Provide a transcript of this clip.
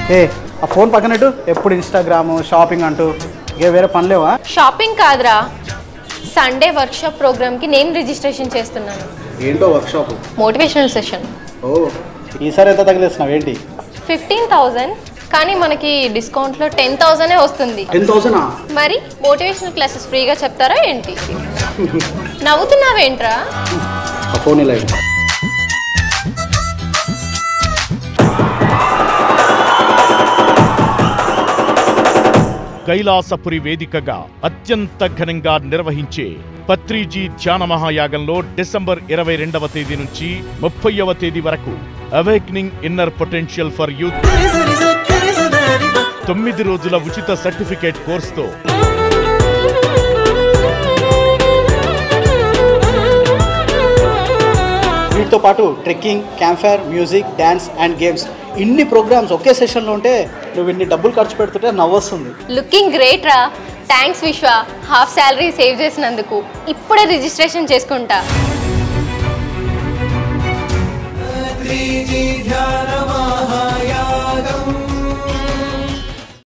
ఏ ఆ ఫోన్ పక్కనట్టు ఎప్పుడు Instagram shopping అంటూ ఇక వేరే పనిలేవా షాపింగ్ కాదురా సండే వర్క్షాప్ ప్రోగ్రామ్కి నేమ్ రిజిస్ట్రేషన్ చేస్తున్నాను ఏంటో వర్క్షాప్ మోటివేషనల్ సెషన్ ఓ ఈసారి ఎంత తగిలేస్తున్నావు ఏంటి ఫిఫ్టీన్ థౌజండ్ కానీ మనకి డిస్కౌంట్లో టెన్ థౌజండే వస్తుంది టెన్ థౌసండా మరి మోటివేషనల్ క్లాసెస్ ఫ్రీగా చెప్తారా ఏంటి నవ్వుతున్నావేంట్రా ఆ ఫోన్ ఇలా ఇవ్వు. కైలాసపురి వేదికగా అత్యంత ఘనంగా నిర్వహించే పత్రిజీ ధ్యాన మహాయాగంలో డిసెంబర్ ఇరవై రెండవ తేదీ నుంచి ముప్పైవ తేదీ వరకు awakening inner potential for youth తొమ్మిది రోజుల ఉచిత సర్టిఫికేట్ కోర్సుతో వీటితో పాటు trekking campfire music dance and games ఇన్ని ప్రోగ్రామ్స్ ఒకే సెషన్లో ఉంటే నువ్వు ఇన్ని డబ్బులు ఖర్చు పెడుతుంటే నవ్వొస్తుంది లుకింగ్ గ్రేట్ రా thanks Vishwa half salary save చేసినందుకు ఇప్పుడే రిజిస్ట్రేషన్ చేసుకుంటా